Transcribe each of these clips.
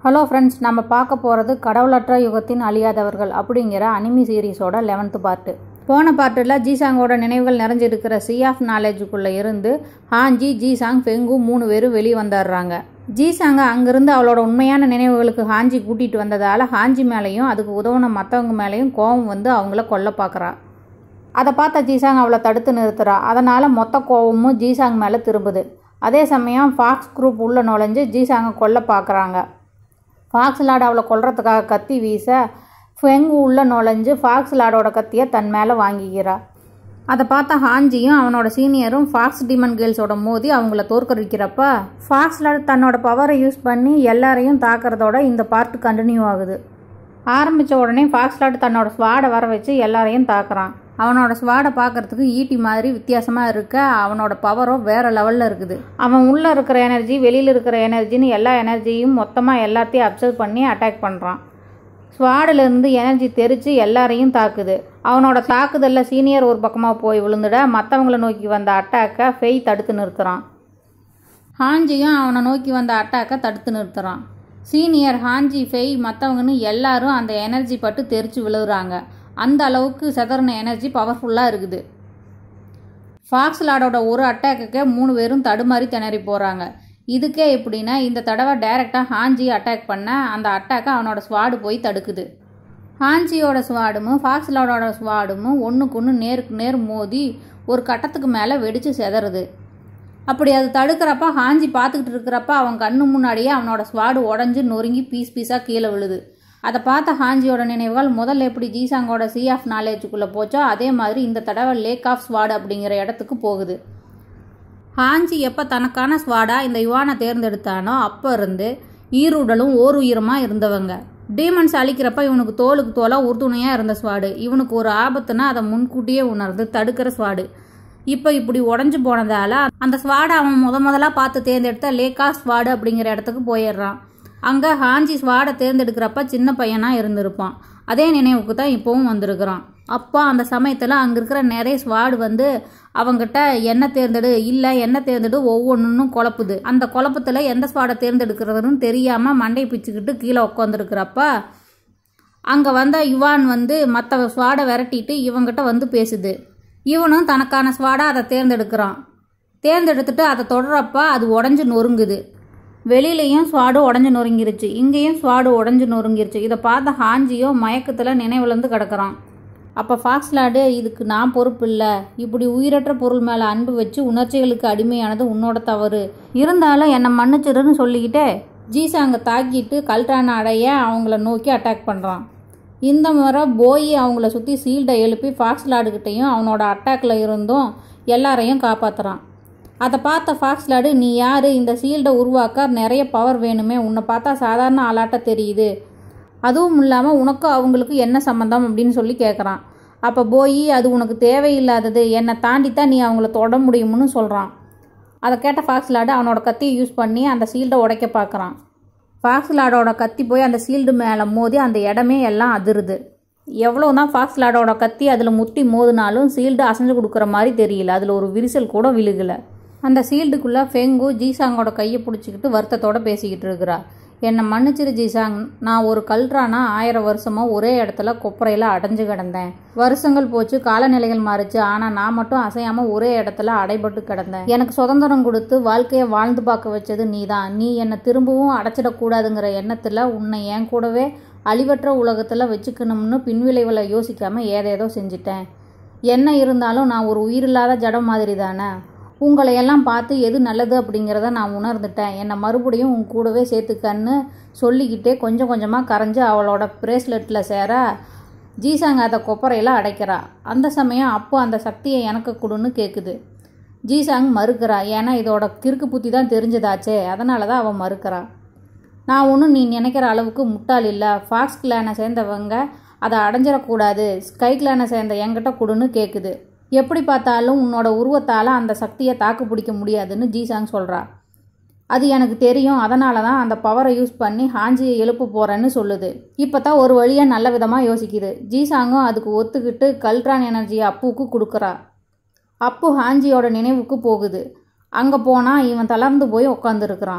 hello friends நம்ம பார்க்க போகிறது கடவுளற்ற யுகத்தின் அழியாதவர்கள் அப்படிங்கிற அனிமி சீரீஸோட லெவன்த்து பார்ட்டு போன பார்ட்டில் ஜிசாங்கோட நினைவுகள் நிறைஞ்சிருக்கிற சி ஆஃப் நாலேஜுக்குள்ளே இருந்து ஹாஞ்சி ஜிசாங் ஃபெங்கு மூணு பேரும் வெளியே வந்துடுறாங்க ஜிசாங்க அங்கிருந்து அவளோட உண்மையான நினைவுகளுக்கு ஹாஞ்சி கூட்டிகிட்டு வந்ததால் ஹாஞ்சி மேலேயும் அதுக்கு உதவுன மற்றவங்க மேலேயும் கோபம் வந்து அவங்கள கொல்ல பார்க்குறா அதை பார்த்த ஜிசாங் அவளை தடுத்து நிறுத்துறா அதனால் மொத்த கோவமும் ஜிசாங் மேலே திரும்புது அதே சமயம் ஃபாக்ஸ் குரூப் உள்ளே நுழைஞ்சு ஜிசாங்கை கொல்ல பார்க்குறாங்க ஃபாக்ஸ் லாட் அவளை கொல்றதுக்காக கத்தி வீச ஃபெங்கு உள்ளே நுழைஞ்சு ஃபாக்ஸ் லாடோட கத்தியை தன் மேலே வாங்கிக்கிறா அதை பார்த்த ஹாஞ்சியும் அவனோட சீனியரும் ஃபாக்ஸ் டிமன் கேர்ள்ஸோட மோதி அவங்கள தோற்கடிக்கிறப்ப ஃபாக்ஸ் லாட் தன்னோட பவரை யூஸ் பண்ணி எல்லாரையும் தாக்குறதோட இந்த பார்ட் கண்டினியூ ஆகுது ஆரம்பித்த உடனே ஃபாக்ஸ் லாட் தன்னோட ஸ்வாடை வர வச்சு எல்லாரையும் தாக்குறான் அவனோட ஸ்வாடை பார்க்கறதுக்கு ஈட்டி மாதிரி வித்தியாசமாக இருக்க அவனோட பவரோ வேற லெவலில் இருக்குது அவன் உள்ளே இருக்கிற எனர்ஜி வெளியில் இருக்கிற எனர்ஜின்னு எல்லா எனர்ஜியும் மொத்தமாக எல்லாத்தையும் அப்சர்வ் பண்ணி அட்டாக் பண்ணுறான் ஸ்வாடிலிருந்து எனர்ஜி தெரித்து எல்லாரையும் தாக்குது அவனோட தாக்குதலில் சீனியர் ஒரு பக்கமாக போய் விழுந்துட மற்றவங்கள நோக்கி வந்த அட்டாக்கை ஃபெய் தடுத்து நிறுத்துறான் ஹாஞ்சியும் அவனை நோக்கி வந்த அட்டாக்கை தடுத்து நிறுத்துறான் சீனியர் ஹாஞ்சி ஃபெய் மற்றவங்கன்னு எல்லாரும் அந்த எனர்ஜி பட்டு தெரிச்சு விழுகிறாங்க அந்த அளவுக்கு செதறின எனர்ஜி பவர்ஃபுல்லாக இருக்குது ஃபாக்ஸ் லாடோட ஒரு அட்டாக்குக்கே மூணு பேரும் தடுமாறி திணறி போகிறாங்க இதுக்கே எப்படின்னா இந்த தடவை டைரெக்டாக ஹாஞ்சி அட்டாக் பண்ண அந்த அட்டாக்கை அவனோட ஸ்வாடு போய் தடுக்குது ஹாஞ்சியோட ஸ்வாடும் ஃபாக்ஸ் லாடோட ஸ்வாடும் ஒன்றுக்கு ஒன்று நேருக்கு நேர் மோதி ஒரு கட்டத்துக்கு மேலே வெடித்து செதறுது அப்படி அது தடுக்கிறப்ப ஹாஞ்சி பார்த்துக்கிட்டு இருக்கிறப்ப அவன் கண்ணு முன்னாடியே அவனோட ஸ்வாடு உடஞ்சி நொறுங்கி பீஸ் பீஸாக கீழே விழுது அதை பார்த்த ஹாஞ்சியோட நினைவுகள் முதல்ல எப்படி ஜீசாங்கோட சி ஆஃப் நாலேஜுக்குள்ளே போச்சோ அதே மாதிரி இந்த தடவை லேக் ஆஃப் ஸ்வாடு அப்படிங்கிற இடத்துக்கு போகுது ஹாஞ்சி எப்போ தனக்கான ஸ்வாடா இந்த யுவானை தேர்ந்தெடுத்தானோ அப்போ இருந்து ஈருடலும் ஓர் உயிரமாக இருந்தவங்க டீமன்ஸ் அழிக்கிறப்ப இவனுக்கு தோலுக்கு தோலாக உறுதுணையாக இருந்த ஸ்வாடு இவனுக்கு ஒரு ஆபத்துனா அதை முன்கூட்டியே உணர்ந்து தடுக்கிற ஸ்வாடு இப்போ இப்படி உடஞ்சி போனதால அந்த ஸ்வாடை அவன் முத முதலாக பார்த்து தேர்ந்தெடுத்த லேக்கா ஸ்வாடு அப்படிங்கிற இடத்துக்கு போயிடுறான் அங்கே ஹாஞ்சி ஸ்வாடை தேர்ந்தெடுக்கிறப்ப சின்ன பையனாக இருந்திருப்பான் அதே நினைவுக்கு தான் இப்போவும் வந்திருக்கிறான் அப்போ அந்த சமயத்தில் அங்கே இருக்கிற நிறைய ஸ்வாடு வந்து அவங்கிட்ட என்ன தேர்ந்தெடு இல்லை என்ன தேர்ந்தெடு ஒவ்வொன்றும் குழப்புது அந்த குழப்பத்தில் எந்த ஸ்வாடை தேர்ந்தெடுக்கிறதுன்னு தெரியாமல் மண்டை பிச்சுக்கிட்டு கீழே உட்காந்துருக்கிறப்ப அங்கே வந்த யுவான் வந்து மற்ற ஸ்வாடை விரட்டிட்டு இவங்கிட்ட வந்து பேசுது இவனும் தனக்கான ஸ்வாடை அதை தேர்ந்தெடுக்கிறான் தேர்ந்தெடுத்துட்டு அதை தொடரப்ப அது உடஞ்சி நொறுங்குது வெளியிலையும் ஸ்வாடு உடஞ்சி நொறுங்கிருச்சு இங்கேயும் ஸ்வாடு உடஞ்சி நொறுங்கிருச்சு இதை பார்த்த ஹாஞ்சியோ மயக்கத்தில் நினைவுலேருந்து கிடக்குறான் அப்போ ஃபாக்ஸ்லாடு இதுக்கு நான் பொறுப்பு இல்லை இப்படி உயிரற்ற பொருள் மேலே அன்பு வச்சு உணர்ச்சிகளுக்கு அடிமையானது உன்னோட தவறு இருந்தாலும் என்னை மன்னிச்சிருன்னு சொல்லிக்கிட்டே ஜீசாங்க தாக்கிட்டு கல்ட்ரான அடைய அவங்கள நோக்கி அட்டாக் பண்ணுறான் இந்த முறை போய் அவங்கள சுற்றி சீல்டை எழுப்பி ஃபாக்ஸ்லாடுகிட்டையும் அவனோட அட்டாக்ல இருந்தும் எல்லாரையும் காப்பாற்றுறான் அதை பார்த்த ஃபாக்ஸ்லாடு நீ யார் இந்த சீல்டை உருவாக்க நிறைய பவர் வேணுமே உன்னை பார்த்தா சாதாரண ஆளாட்ட தெரியுது அதுவும் இல்லாமல் உனக்கும் அவங்களுக்கு என்ன சம்மந்தம் அப்படின்னு சொல்லி கேட்குறான் அப்போ போய் அது உனக்கு தேவையில்லாதது என்னை தாண்டித்தான் நீ அவங்கள தொட முடியும்னு சொல்கிறான் அதை கேட்ட ஃபாக்ஸ்லாடு அவனோட கத்தியை யூஸ் பண்ணி அந்த சீல்டை உடைக்க பார்க்குறான் ஃபாக்ஸ்லாடோட கத்தி போய் அந்த சீல்டு மேலே மோதி அந்த இடமே எல்லாம் அதிருது எவ்வளோ தான் ஃபாக்ஸ்லாடோட கத்தி அதில் முட்டி மோதினாலும் சீல்டு அசைஞ்சு கொடுக்குற மாதிரி தெரியல அதில் ஒரு விரிசல் கூட விழுகலை அந்த சீல்டுக்குள்ளே ஃபெங்கு ஜீசாங்கோட கையை பிடிச்சிக்கிட்டு வருத்தத்தோட பேசிக்கிட்டு இருக்கிறா என்னை மன்னிச்சிரு ஜிசாங் நான் ஒரு கல்றானா ஆயிரம் வருஷமாக ஒரே இடத்துல கொப்பரையில் அடைஞ்சு கிடந்தேன் வருஷங்கள் போச்சு காலநிலைகள் மாறுச்சு ஆனால் நான் மட்டும் அசையாமல் ஒரே இடத்துல அடைபட்டு கிடந்தேன் எனக்கு சுதந்திரம் கொடுத்து வாழ்க்கையை வாழ்ந்து பார்க்க வச்சது நீ தான் நீ என்னை திரும்பவும் அடைச்சிடக்கூடாதுங்கிற எண்ணத்தில் உன்னை என் கூடவே அழிவற்ற உலகத்தில் வச்சுக்கணும்னு பின்விளைவில் யோசிக்காமல் ஏதேதோ செஞ்சிட்டேன் என்ன இருந்தாலும் நான் ஒரு உயிரில்லாத ஜடம் மாதிரி தானே உங்களை எல்லாம் பார்த்து எது நல்லது அப்படிங்கிறத நான் உணர்ந்துட்டேன் என்னை மறுபடியும் உன் கூடவே சேர்த்துக்கன்னு சொல்லிக்கிட்டே கொஞ்சம் கொஞ்சமாக கரைஞ்சு அவளோட பிரேஸ்லெட்டில் சேர ஜீசாங்க அதை கொப்பரையில் அடைக்கிறா அந்த சமயம் அப்போ அந்த சக்தியை எனக்கு கொடுன்னு கேட்குது ஜீசாங் மறுக்கிறா ஏன்னா இதோட கிறுக்கு புத்தி தான் தெரிஞ்சதாச்சே அதனால தான் அவன் மறுக்கிறா நான் ஒன்றும் நீ நினைக்கிற அளவுக்கு முட்டாள் இல்லை ஃபாக்ஸ் கிளானை சேர்ந்தவங்க அதை அடைஞ்சிடக்கூடாது ஸ்கை கிளானை சேர்ந்த என்கிட்ட கொடுன்னு கேட்குது எப்படி பார்த்தாலும் உன்னோட உருவத்தால் அந்த சக்தியை தாக்கு பிடிக்க முடியாதுன்னு ஜீசாங் சொல்கிறா அது எனக்கு தெரியும் அதனால தான் அந்த பவரை யூஸ் பண்ணி ஹாஞ்சியை எழுப்ப போகிறேன்னு சொல்லுது இப்போ தான் ஒரு வழியாக நல்ல விதமாக யோசிக்குது ஜீசாங்கும் அதுக்கு ஒத்துக்கிட்டு கல்ட்ரான் எனர்ஜியை அப்புவுக்கு கொடுக்குறா அப்பு ஹாஞ்சியோட நினைவுக்கு போகுது அங்கே போனால் இவன் தளர்ந்து போய் உட்காந்துருக்குறான்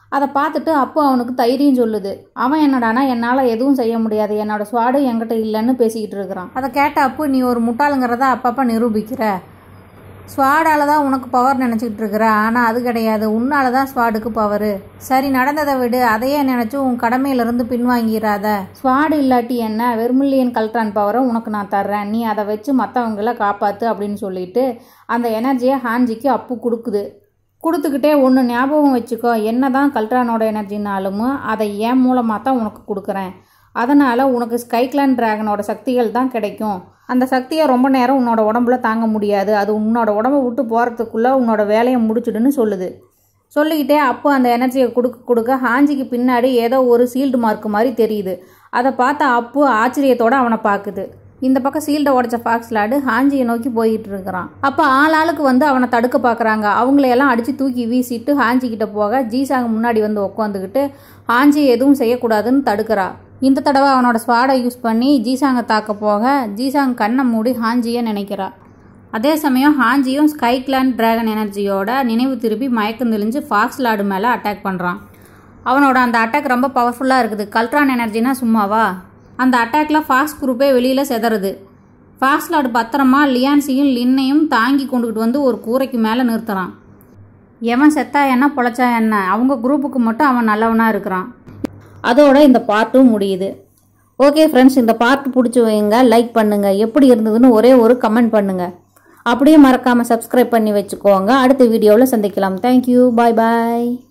அதை பார்த்துட்டு அப்போ அவனுக்கு தைரியம் சொல்லுது அவன் என்னடானா என்னால் எதுவும் செய்ய முடியாது என்னோட ஸ்வாடு என்கிட்ட இல்லைன்னு பேசிக்கிட்டு இருக்கிறான் அதை கேட்ட அப்பு நீ ஒரு முட்டாளுங்கிறத அப்பப்போ நிரூபிக்கிற ஸ்வாடால தான் உனக்கு பவர் நினச்சிக்கிட்டு இருக்கிற ஆனால் அது கிடையாது உன்னால தான் ஸ்வாடுக்கு பவரு சரி நடந்ததை விடு அதையே நினச்சி உன் கடமையிலிருந்து பின்வாங்கிடாத ஸ்வாடு இல்லாட்டி என்ன வெர்மில்லியன் கல்ட்ரான் பவரை உனக்கு நான் தர்றேன் நீ அதை வச்சு மற்றவங்கள காப்பாற்று அப்படின்னு சொல்லிட்டு அந்த எனர்ஜியை ஹாஞ்சிக்கு அப்பு கொடுக்குது கொடுத்துக்கிட்டே ஒன்று ஞாபகம் வச்சுக்கோ என்ன தான் கல்ட்ரானோட எனர்ஜினாலும் அதை என் மூலமாக தான் உனக்கு கொடுக்குறேன் அதனால் உனக்கு ஸ்கைக்லான் டிராகனோட சக்திகள் தான் கிடைக்கும் அந்த சக்தியை ரொம்ப நேரம் உன்னோட உடம்புல தாங்க முடியாது அது உன்னோட உடம்ப விட்டு போகிறதுக்குள்ளே உன்னோட வேலையை முடிச்சுடுன்னு சொல்லுது சொல்லிக்கிட்டே அப்போ அந்த எனர்ஜியை கொடுக்க கொடுக்க ஹாஞ்சிக்கு பின்னாடி ஏதோ ஒரு சீல்டு மார்க் மாதிரி தெரியுது அதை பார்த்த அப்பு ஆச்சரியத்தோட அவனை பார்க்குது இந்த பக்கம் சீல்டை உடச்ச ஃபாக்ஸ் லாடு ஹாஞ்சியை நோக்கி போயிட்டு இருக்கிறான் அப்போ ஆள் ஆளுக்கு வந்து அவனை தடுக்க பார்க்குறாங்க அவங்களையெல்லாம் அடித்து தூக்கி வீசிட்டு ஹாஞ்சி கிட்ட போக ஜீசாங்க முன்னாடி வந்து உட்காந்துக்கிட்டு ஹாஞ்சி எதுவும் செய்யக்கூடாதுன்னு தடுக்கிறா இந்த தடவை அவனோட ஸ்வாடை யூஸ் பண்ணி ஜீசாங்க தாக்க போக ஜீசாங் கண்ணை மூடி ஹாஞ்சியை நினைக்கிறா அதே சமயம் ஹாஞ்சியும் ஸ்கைக்லாண்ட் டிராகன் எனர்ஜியோட நினைவு திருப்பி மயக்கம் தெளிஞ்சு ஃபாக்ஸ் லாடு மேலே அட்டாக் பண்ணுறான் அவனோட அந்த அட்டாக் ரொம்ப பவர்ஃபுல்லாக இருக்குது கல்ட்ரான் எனர்ஜினா சும்மாவா அந்த அட்டாக்ல ஃபாக்ஸ் குரூப்பே வெளியில் செதறுது ஃபாக்ஸ் லாடு பத்திரமா லியான்சியும் லின்னையும் தாங்கி கொண்டுகிட்டு வந்து ஒரு கூரைக்கு மேலே நிறுத்துறான் எவன் செத்தா என்ன பொழைச்சா என்ன அவங்க குரூப்புக்கு மட்டும் அவன் நல்லவனாக இருக்கிறான் அதோட இந்த பார்ட்டும் முடியுது ஓகே ஃப்ரெண்ட்ஸ் இந்த பார்ட் பிடிச்சி வைங்க லைக் பண்ணுங்கள் எப்படி இருந்ததுன்னு ஒரே ஒரு கமெண்ட் பண்ணுங்கள் அப்படியே மறக்காமல் சப்ஸ்கிரைப் பண்ணி வச்சுக்கோங்க அடுத்த வீடியோவில் சந்திக்கலாம் தேங்க்யூ பாய் பாய்